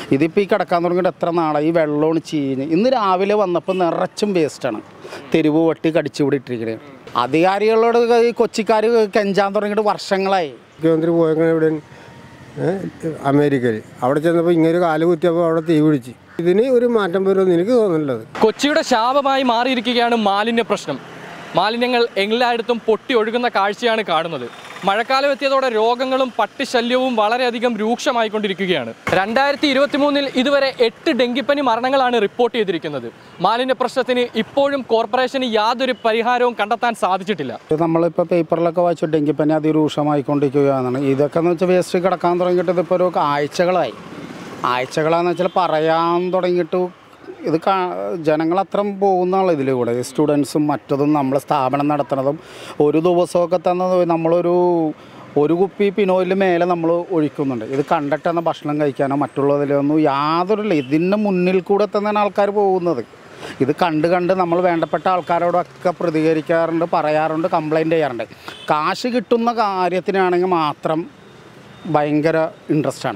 ഇതിപ്പോൾ ഈ കിടക്കാൻ തുടങ്ങിയിട്ട് എത്ര നാളായി ഈ വെള്ളമാണ് ചീഞ്ഞ് ഇന്ന് രാവിലെ വന്നപ്പോൾ നിറച്ചും വേസ്റ്റാണ് തെരുവ് വെട്ടി കടിച്ചുകൂടി ഇട്ടിരിക്കുന്നത് അധികാരികളോട് ഈ കൊച്ചിക്കാർ കെഞ്ചാൻ തുടങ്ങിയിട്ട് വർഷങ്ങളായി മുഖ്യമന്ത്രി പോയേക്കണ ഇവിടെ അമേരിക്കയിൽ അവിടെ ചെന്നപ്പോൾ ഇങ്ങനെ കാല് കുത്തിയപ്പോൾ അവിടെ തീ പിടിച്ച് ഇതിന് ഒരു മാറ്റം വരുമെന്ന് എനിക്ക് തോന്നുന്നുള്ളത് കൊച്ചിയുടെ ശാപമായി മാറിയിരിക്കുകയാണ് മാലിന്യ പ്രശ്നം മാലിന്യങ്ങൾ എല്ലായിടത്തും പൊട്ടി ഒഴുകുന്ന കാഴ്ചയാണ് കാണുന്നത് മഴക്കാലം എത്തിയതോടെ രോഗങ്ങളും പട്ടിശല്യവും വളരെയധികം രൂക്ഷമായിക്കൊണ്ടിരിക്കുകയാണ് രണ്ടായിരത്തി ഇരുപത്തി മൂന്നിൽ ഇതുവരെ എട്ട് ഡെങ്കിപ്പനി മരണങ്ങളാണ് റിപ്പോർട്ട് ചെയ്തിരിക്കുന്നത് മാലിന്യ പ്രശ്നത്തിന് ഇപ്പോഴും കോർപ്പറേഷന് യാതൊരു പരിഹാരവും കണ്ടെത്താൻ സാധിച്ചിട്ടില്ല ഇത് നമ്മളിപ്പോൾ പേപ്പറിലൊക്കെ വായിച്ചു ഡെങ്കിപ്പനി അതിരൂക്ഷമായിക്കൊണ്ടിരിക്കുകയാണ് ഇതൊക്കെ എന്ന് വെച്ചാൽ വേസ്റ്റ് കിടക്കാൻ തുടങ്ങിയിട്ട് ഇതിപ്പോൾ ഒരു ആഴ്ചകളായി ആഴ്ചകളാന്ന് വെച്ചാൽ പറയാൻ തുടങ്ങിയിട്ട് ഇത് കാ ജനങ്ങൾ അത്രയും പോകുന്നതാണ് ഇതിലൂടെ സ്റ്റുഡൻസും മറ്റതും നമ്മൾ സ്ഥാപനം നടത്തുന്നതും ഒരു ദിവസമൊക്കെ തന്നെ നമ്മളൊരു ഒരു കുപ്പി പിനോയിൽ മേലെ നമ്മൾ ഒഴിക്കുന്നുണ്ട് ഇത് കണ്ടിട്ടാണ് ഭക്ഷണം കഴിക്കാനോ മറ്റുള്ളതിലൊന്നും യാതൊരു ഇതിൻ്റെ മുന്നിൽ കൂടെ തന്നെയാണ് ആൾക്കാർ പോകുന്നത് ഇത് കണ്ട് കണ്ട് നമ്മൾ വേണ്ടപ്പെട്ട ആൾക്കാരോടൊക്കെ പ്രതികരിക്കാറുണ്ട് പറയാറുണ്ട് കംപ്ലൈൻറ്റ് ചെയ്യാറുണ്ട് കാശ് കിട്ടുന്ന കാര്യത്തിനാണെങ്കിൽ മാത്രം ഭയങ്കര ഇൻട്രസ്റ്റാണ്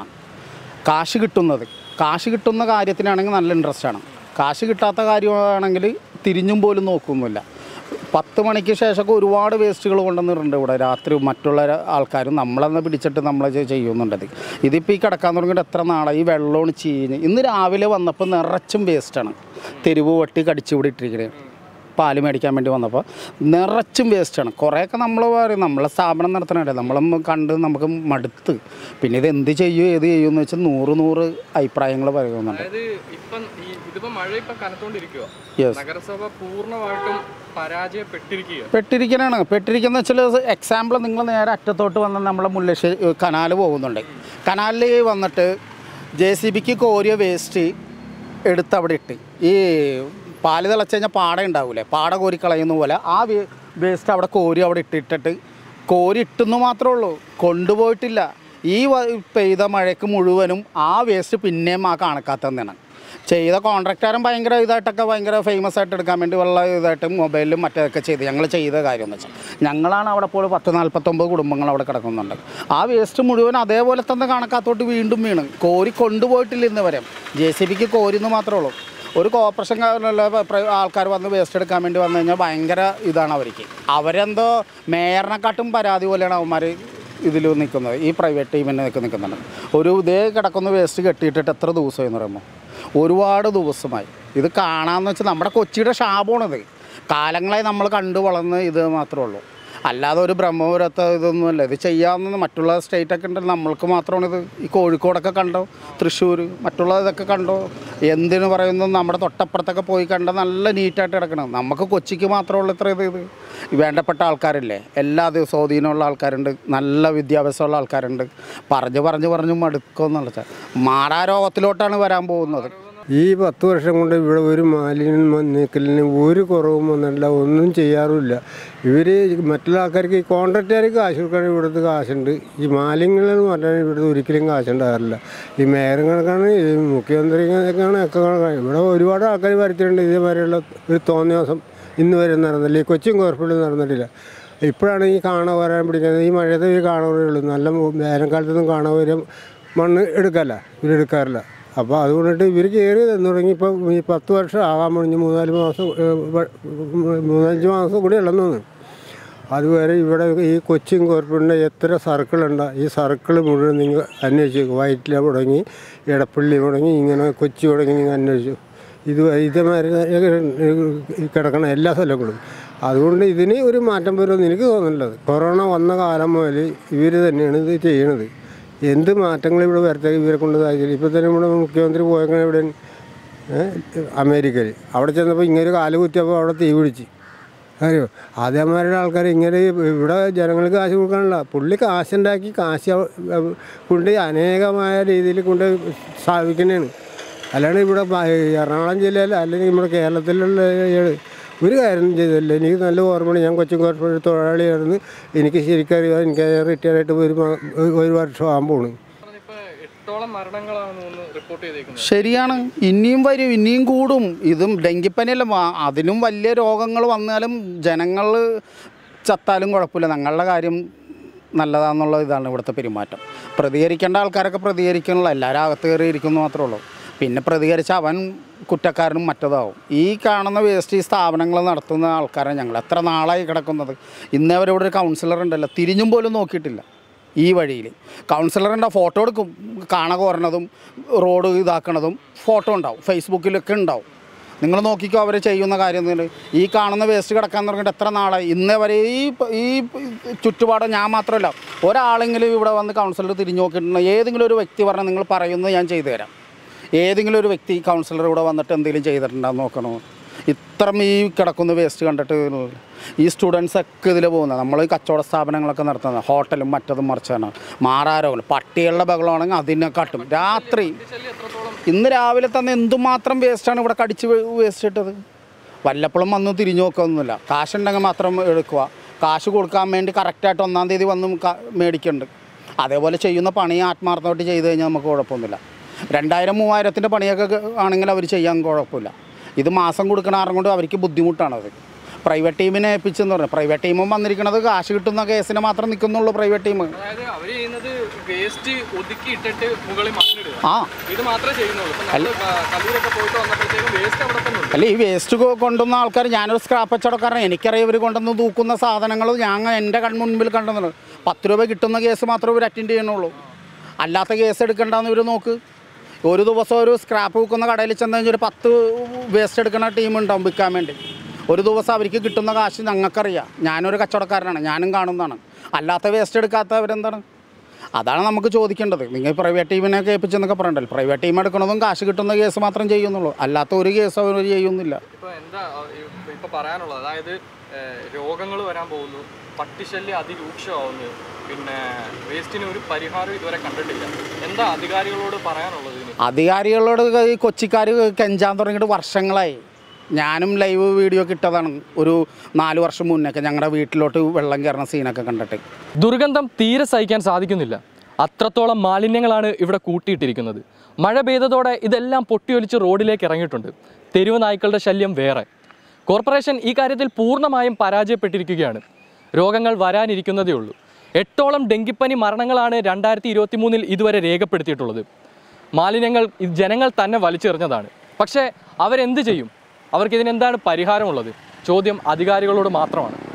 കാശ് കിട്ടുന്നത് കാശ് കിട്ടുന്ന കാര്യത്തിനാണെങ്കിൽ നല്ല ഇൻട്രസ്റ്റാണ് കാശ് കിട്ടാത്ത കാര്യമാണെങ്കിൽ തിരിഞ്ഞും പോലും നോക്കുന്നില്ല പത്ത് മണിക്ക് ശേഷമൊക്കെ ഒരുപാട് വേസ്റ്റുകൾ കൊണ്ടുവന്നിട്ടുണ്ട് ഇവിടെ രാത്രി മറ്റുള്ള ആൾക്കാരും നമ്മളെന്ന് പിടിച്ചിട്ട് നമ്മൾ ചെയ്യുന്നുണ്ടത് ഇതിപ്പോൾ ഈ കിടക്കാൻ തുടങ്ങിയിട്ട് എത്ര നാളായി ഈ വെള്ളമാണ് ചീഞ്ഞ് ഇന്ന് രാവിലെ വന്നപ്പോൾ നിറച്ചും വേസ്റ്റാണ് തെരുവ് വെട്ടി കടിച്ചുകൂടി ഇട്ടിരിക്കുന്നത് പാല് മേടിക്കാൻ വേണ്ടി വന്നപ്പോൾ നിറച്ചും വേസ്റ്റാണ് കുറേയൊക്കെ നമ്മൾ പറയും നമ്മളെ സ്ഥാപനം നടത്തണല്ലേ നമ്മളൊന്നും കണ്ട് നമുക്ക് മടുത്ത് പിന്നെ ഇത് എന്ത് ചെയ്യും ഏത് ചെയ്യും എന്ന് വെച്ചാൽ നൂറ് നൂറ് അഭിപ്രായങ്ങൾ പറയുന്നുണ്ട് അതായത് ഇപ്പം ഇതിപ്പോ മഴ ഇപ്പം കനത്തോണ്ടിരിക്കുക യെസ് നഗരസഭ പൂർണ്ണമായിട്ടും പരാജയപ്പെട്ടിരിക്കുക പെട്ടിരിക്കണാണ് പെട്ടിരിക്കുന്ന വെച്ചാൽ എക്സാമ്പിൾ നിങ്ങൾ നേരെ അറ്റത്തോട്ട് വന്ന് നമ്മളെ മുല്ലശ്ശേരി കനാൽ പോകുന്നുണ്ട് കനാലിൽ വന്നിട്ട് ജെ സി ബിക്ക് കോരിയ വേസ്റ്റ് എടുത്ത് അവിടെ ഇട്ട് ഈ പാല് തിളച്ച് കഴിഞ്ഞാൽ പാട ഉണ്ടാവില്ലേ പാട കോരി കളയുന്ന പോലെ ആ വേസ്റ്റ് അവിടെ കോരി അവിടെ ഇട്ടിട്ടിട്ട് കോരി ഇട്ടെന്ന് മാത്രമേ ഉള്ളൂ കൊണ്ടുപോയിട്ടില്ല ഈ വ- പെയ്ത മഴയ്ക്ക് മുഴുവനും ആ വേസ്റ്റ് പിന്നെയും ആ കണക്കാത്തന്നെയാണ് ചെയ്ത കോൺട്രാക്ടറും ഭയങ്കര ഇതായിട്ടൊക്കെ ഭയങ്കര ഫേമസ് ആയിട്ട് എടുക്കാൻ വേണ്ടി ഉള്ള ഇതായിട്ട് മൊബൈലിലും മറ്റൊക്കെ ചെയ്ത് ഞങ്ങൾ ചെയ്ത കാര്യം എന്ന് വെച്ചാൽ ഞങ്ങളാണ് അവിടെ പോയി പത്ത് നാൽപ്പത്തൊമ്പത് കുടുംബങ്ങൾ അവിടെ കിടക്കുന്നുണ്ട് ആ വേസ്റ്റ് മുഴുവൻ അതേപോലെ തന്നെ കണക്കാത്തോട്ട് വീണ്ടും വീണ് കോരി കൊണ്ടുപോയിട്ടില്ല ഇന്ന് വരെ ജെ സി ബിക്ക് കോരിന്ന് മാത്രമേ ഉള്ളൂ ഒരു കോർപ്പറേഷൻ ആൾക്കാർ വന്ന് വേസ്റ്റ് എടുക്കാൻ വേണ്ടി വന്നു കഴിഞ്ഞാൽ ഭയങ്കര ഇതാണ് അവർക്ക് അവരെന്തോ മേയറിനെക്കാട്ടും പരാതി പോലെയാണ് അവന്മാർ ഇതിൽ നിൽക്കുന്നത് ഈ പ്രൈവറ്റ് ടീമിന് നിൽക്ക് നിൽക്കുന്നുണ്ട് ഒരു ഇതേ കിടക്കുന്ന വേസ്റ്റ് കെട്ടിയിട്ടിട്ട് എത്ര ദിവസമായി എന്ന് പറയുമ്പോൾ ഒരുപാട് ദിവസമായി ഇത് കാണാമെന്ന് വെച്ചാൽ നമ്മുടെ കൊച്ചിയുടെ ശാപമാണിത് കാലങ്ങളായി നമ്മൾ കണ്ടു വളർന്ന് ഇത് മാത്രമേ ഉള്ളൂ അല്ലാതെ ഒരു ബ്രഹ്മപുരത്തെ ഇതൊന്നുമല്ല ഇത് ചെയ്യാവുന്ന മറ്റുള്ള സ്റ്റേറ്റൊക്കെ ഉണ്ടല്ലോ നമ്മൾക്ക് മാത്രമാണ് ഇത് ഈ കോഴിക്കോടൊക്കെ കണ്ടോ തൃശ്ശൂർ മറ്റുള്ള ഇതൊക്കെ കണ്ടോ എന്തിനു പറയുന്നു നമ്മുടെ തൊട്ടപ്പുറത്തൊക്കെ പോയി കണ്ട നല്ല നീറ്റായിട്ട് കിടക്കണം നമുക്ക് കൊച്ചിക്ക് മാത്രമുള്ള ഇത്ര ഇത് ഇത് വേണ്ടപ്പെട്ട ആൾക്കാരില്ലേ എല്ലാ ദിവസവും സ്വാധീനമുള്ള ആൾക്കാരുണ്ട് നല്ല വിദ്യാഭ്യാസമുള്ള ആൾക്കാരുണ്ട് പറഞ്ഞ് പറഞ്ഞ് പറഞ്ഞ് മടുക്കുമെന്നുള്ള മാറാരോഗത്തിലോട്ടാണ് വരാൻ പോകുന്നത് ഈ പത്ത് വർഷം കൊണ്ട് ഇവിടെ ഒരു മാലിന്യം നീക്കലിന് ഒരു കുറവും വന്നില്ല ഒന്നും ചെയ്യാറുമില്ല ഇവർ മറ്റുള്ള ആൾക്കാർക്ക് ഈ കോൺട്രാക്റ്റുകാർക്ക് കാശ് കൊടുക്കാൻ ഇവിടുത്തെ കാശുണ്ട് ഈ മാലിന്യങ്ങൾ എന്ന് പറഞ്ഞാൽ ഇവിടുത്തെ ഒരിക്കലും കാശുണ്ടാകാറില്ല ഈ മേയറും കണക്കാണ് ഈ മുഖ്യമന്ത്രി കണക്കാണ് ഒക്കെ കണക്കാണ് ഇവിടെ ഒരുപാട് ആൾക്കാർ വരച്ചിട്ടുണ്ട് ഇതേമാതിരിയുള്ള ഒരു തോന്നിയ ദിവസം ഇന്ന് വരെ നടന്നില്ല ഈ കൊച്ചിൻ കോർപ്പറേഷൻ നടന്നിട്ടില്ല ഇപ്പോഴാണ് ഈ കാണാൻ വരാൻ പിടിക്കുന്നത് ഈ മഴയത്ത് ഈ കാണാൻ വരുള്ളൂ നല്ല വേനൽക്കാലത്തൊന്നും കാണാൻ വരും മണ്ണ് എടുക്കല്ല ഇവരെടുക്കാറില്ല അപ്പോൾ അതുകൊണ്ടിട്ട് ഇവർ കയറി തന്നു തുടങ്ങി ഇപ്പം ഈ പത്ത് വർഷം ആകാൻ മുടിഞ്ഞ് മൂന്നാല് മാസം ഏഹ്, വ- മൂന്നഞ്ച് മാസം കൂടി ഉള്ളെന്ന് തോന്നുന്നു അതുവരെ ഇവിടെ ഈ കൊച്ചിൻ കോർപ്പറേഷൻ്റെ എത്ര സർക്കിളുണ്ട് ഈ സർക്കിൾ മുഴുവൻ നിങ്ങൾ അന്വേഷിച്ചു വയറ്റില തുടങ്ങി എടപ്പള്ളി തുടങ്ങി ഇങ്ങനെ കൊച്ചി തുടങ്ങി നിങ്ങൾ അന്വേഷിച്ചു ഇത് ഇതേമാതിരി ഈ കിടക്കണ എല്ലാ സ്ഥലങ്ങളും അതുകൊണ്ട് ഇതിന് ഒരു മാറ്റം വരുമെന്ന് എനിക്ക് തോന്നുന്നുള്ളത് കൊറോണ വന്ന കാലം മുതൽ ഇവർ തന്നെയാണ് ഇത് ചെയ്യണത് എന്ത് മാറ്റങ്ങൾ ഇവിടെ വരട്ടെ ഇവരെ കൊണ്ട് സാധിച്ചില്ല ഇപ്പോൾ തന്നെ നമ്മുടെ മുഖ്യമന്ത്രി പോയേക്കണ ഇവിടെ അമേരിക്കയിൽ അവിടെ ചെന്നപ്പോൾ ഇങ്ങനെ കാല് കുത്തിയപ്പോൾ അവിടെ തീ പിടിച്ച് അറിയോ അതേമാരുടെ ആൾക്കാർ ഇങ്ങനെ ഇവിടെ ജനങ്ങൾക്ക് കാശ് കൊടുക്കാനുള്ള പുള്ളി കാശുണ്ടാക്കി കാശ് അവ- അവ- കൊണ്ട് അനേകമായ രീതിയിൽ കൊണ്ട് സ്ഥാപിക്കുന്നതാണ് അല്ലാണ്ട് ഇവിടെ പ- എറണാകുളം ജില്ലയിൽ അല്ലെങ്കിൽ നമ്മുടെ കേരളത്തിലുള്ള ഏ- ഒരു കാര്യം ചെയ്തില്ല എനിക്ക് നല്ല ഓർമ്മയാണ് ഞാൻ കൊച്ചിൻ കോർപ്പറേഷൻ തൊഴിലാളിയായിരുന്നു എനിക്ക് ശരിക്കറിയാം എനിക്ക് റിട്ടയർ ആയിട്ട് ഒരു മാ- ഒരു വർഷം ആകുമ്പോൾ ഇപ്പൊ എട്ടോളം മരണങ്ങളാണ് റിപ്പോർട്ട് ചെയ്തേക്കുന്നത് ശരിയാണ് ഇനിയും വരും ഇനിയും കൂടും ഇതും ഡെങ്കിപ്പനിയല്ല വാ- അതിനും വലിയ രോഗങ്ങൾ വന്നാലും ജനങ്ങൾ ചത്താലും കുഴപ്പമില്ല ഞങ്ങളുടെ കാര്യം നല്ലതാണെന്നുള്ള ഇതാണ് ഇവിടുത്തെ പെരുമാറ്റം പ്രതികരിക്കേണ്ട ആൾക്കാരൊക്കെ പ്രതികരിക്കണല്ലോ എല്ലാവരും അകത്ത് കയറി ഇരിക്കുന്നു മാത്രമേ ഉള്ളൂ പിന്നെ പ്രതികരിച്ച അവൻ കുറ്റക്കാരനും മറ്റതാവും ഈ കാണുന്ന വേസ്റ്റ് ഈ സ്ഥാപനങ്ങൾ നടത്തുന്ന ആൾക്കാരെ ഞങ്ങൾ എത്ര നാളായി കിടക്കുന്നത് ഇന്നേ വരെ ഇവിടെ ഒരു കൗൺസിലർ ഉണ്ടല്ലോ തിരിഞ്ഞും പോലും നോക്കിയിട്ടില്ല ഈ വഴിയിൽ കൗൺസിലറിൻ്റെ ഫോട്ടോ എടുക്കും കാണ കോരണതും റോഡ് ഇതാക്കണതും ഫോട്ടോ ഉണ്ടാവും ഫേസ്ബുക്കിലൊക്കെ ഉണ്ടാവും നിങ്ങൾ നോക്കിക്കോ അവർ ചെയ്യുന്ന കാര്യം എന്ന് ഈ കാണുന്ന വേസ്റ്റ് കിടക്കാൻ തുടങ്ങിയിട്ട് എത്ര നാളായി ഇന്നേ വരെ ഈ പ- ഈ ചുറ്റുപാട് ഞാൻ മാത്രമല്ല ഒരാളെങ്കിലും ഇവിടെ വന്ന് കൗൺസിലർ തിരിഞ്ഞു നോക്കിയിട്ടുണ്ടോ ഏതെങ്കിലും ഒരു വ്യക്തി പറഞ്ഞാൽ നിങ്ങൾ പറയുന്നത് ഞാൻ ചെയ്തു തരാം ഏതെങ്കിലും ഒരു വ്യക്തി കൗൺസിലർ ഇവിടെ വന്നിട്ട് എന്തെങ്കിലും ചെയ്തിട്ടുണ്ടാകും നോക്കണോ ഇത്രയും ഈ കിടക്കുന്ന വേസ്റ്റ് കണ്ടിട്ട് ഈ സ്റ്റുഡൻസ് ഒക്കെ ഇതിൽ പോകുന്നത് നമ്മൾ ഈ കച്ചവട സ്ഥാപനങ്ങളൊക്കെ നടത്തുന്നത് ഹോട്ടലും മറ്റതും മറിച്ചാണ് മാറാരോഗം പട്ടികളുടെ ബഹളമാണെങ്കിൽ അതിനെ കാട്ടും രാത്രി ഇന്ന് രാവിലെ തന്നെ എന്തുമാത്രം വേസ്റ്റാണ് ഇവിടെ കടിച്ച് വേസ്റ്റ് ഇട്ടത് വല്ലപ്പോഴും വന്ന് തിരിഞ്ഞു നോക്കുകയൊന്നുമില്ല കാശുണ്ടെങ്കിൽ മാത്രം എടുക്കുക കാശ് കൊടുക്കാൻ വേണ്ടി കറക്റ്റായിട്ട് ഒന്നാം തീയതി വന്ന് ക- മേടിക്കുന്നുണ്ട് അതേപോലെ ചെയ്യുന്ന പണി ആത്മാർത്ഥമായിട്ട് ചെയ്ത് കഴിഞ്ഞാൽ നമുക്ക് കുഴപ്പമൊന്നുമില്ല രണ്ടായിരം മൂവായിരത്തിൻ്റെ പണിയൊക്കെ ആണെങ്കിൽ അവർ ചെയ്യാൻ കുഴപ്പമില്ല ഇത് മാസം കൊടുക്കണ കാരണം കൊണ്ട് അവർക്ക് ബുദ്ധിമുട്ടാണത് പ്രൈവറ്റ് ടീമിനെ ഏൽപ്പിച്ചെന്ന് പറഞ്ഞു പ്രൈവറ്റ് ടീമും വന്നിരിക്കുന്നത് കാശ് കിട്ടുന്ന കേസിന് മാത്രം നിൽക്കുന്നുള്ളൂ പ്രൈവറ്റ് ടീം അതായത് അവർ ചെയ്യുന്നത് വേസ്റ്റ് ഒതുക്കി ഇട്ടിട്ട് മുകളിൽ മണ്ണിടുക ആ ഇത് മാത്രമേ ചെയ്യുന്നുള്ളൂ ഇപ്പം നമ്മൾ കല്ലൂരൊക്കെ പോയിട്ട് വന്നപ്പോഴത്തേക്കും വേസ്റ്റ് അവിടെ തന്നെ ഉണ്ട് അല്ല ഈ വേസ്റ്റ് കൊണ്ടുവന്ന ആൾക്കാർ ഞാനൊരു സ്ക്രാപ്പ് കച്ചവടക്കാരൻ എനിക്കറിയാം ഇവർ കൊണ്ടുവന്ന് തൂക്കുന്ന സാധനങ്ങൾ ഞാൻ എൻ്റെ കൺമുൻപിൽ കണ്ടെന്നുള്ളു പത്ത് രൂപ കിട്ടുന്ന കേസ് മാത്രമേ ഇവർ അറ്റൻഡ് ചെയ്യണുള്ളൂ അല്ലാത്ത കേസ് എടുക്കണ്ടെന്ന് ഇവർ നോക്ക് ഒരു ദിവസം ഒരു സ്ക്രാപ്പ് വിൽക്കുന്ന കടയിൽ ചെന്ന് കഴിഞ്ഞാൽ ഒരു പത്ത് വേസ്റ്റ് എടുക്കുന്ന ടീം ഉണ്ടാവും വിൽക്കാൻ വേണ്ടി ഒരു ദിവസം അവർക്ക് കിട്ടുന്ന കാശ് ഞങ്ങൾക്കറിയാം ഞാനൊരു കച്ചവടക്കാരനാണ് ഞാനും കാണുന്നതാണ് അല്ലാത്ത വേസ്റ്റ് എടുക്കാത്തവരെന്താണ് അതാണ് നമുക്ക് ചോദിക്കേണ്ടത് നിങ്ങൾ പ്രൈവറ്റ് ടീമിനെ കേൾപ്പിച്ചെന്നൊക്കെ പറയണ്ടല്ലോ പ്രൈവറ്റ് ടീം എടുക്കണതും കാശ് കിട്ടുന്ന കേസ് മാത്രം ചെയ്യുന്നുള്ളൂ അല്ലാത്ത ഒരു കേസ് അവർ ചെയ്യുന്നില്ല ഇപ്പൊ എന്താ അഹ് ഇപ്പൊ- ഇപ്പൊ പറയാനുള്ളത് അതായത് രോഗങ്ങൾ വരാൻ പോകുന്നു പട്ടിശല്യം അതിരൂക്ഷമാവുന്നു പിന്നെ വേസ്റ്റിന് ഒരു പരിഹാരം ഇതുവരെ കണ്ടിട്ടില്ല എന്താ അധികാരികളോട് പറയാനുള്ളത് ഇതിന് അധികാരികളോട് ഈ കൊച്ചിക്കാർ കെഞ്ചാൻ തുടങ്ങിയിട്ട് വർഷങ്ങളായി ഞാനും ലൈവ് വീഡിയോ കിട്ടതാണ് ഒരു നാല് വർഷം മുന്നൊക്കെ ഞങ്ങളുടെ വീട്ടിലോട്ട് വെള്ളം കയറുന്ന സീനൊക്കെ കണ്ടിട്ട് ദുർഗന്ധം തീരെ സഹിക്കാൻ സാധിക്കുന്നില്ല അത്രത്തോളം മാലിന്യങ്ങളാണ് ഇവിടെ കൂട്ടിയിട്ടിരിക്കുന്നത് മഴ പെയ്തതോടെ ഇതെല്ലാം പൊട്ടിയൊലിച്ച് റോഡിലേക്ക് ഇറങ്ങിയിട്ടുണ്ട് തെരുവ് നായ്ക്കളുടെ ശല്യം വേറെ കോർപ്പറേഷൻ ഈ കാര്യത്തിൽ പൂർണ്ണമായും പരാജയപ്പെട്ടിരിക്കുകയാണ് രോഗങ്ങൾ വരാനിരിക്കുന്നതേ ഉള്ളൂ എട്ടോളം ഡെങ്കിപ്പനി മരണങ്ങളാണ് രണ്ടായിരത്തി ഇരുപത്തി മൂന്നിൽ ഇതുവരെ രേഖപ്പെടുത്തിയിട്ടുള്ളത് മാലിന്യങ്ങൾ ഇത് ജനങ്ങൾ തന്നെ വലിച്ചെറിഞ്ഞതാണ് പക്ഷേ അവരെന്ത് ചെയ്യും അവർക്ക് ഇതിനെന്താണ് പരിഹാരമുള്ളത് ചോദ്യം അധികാരികളോട് മാത്രമാണ്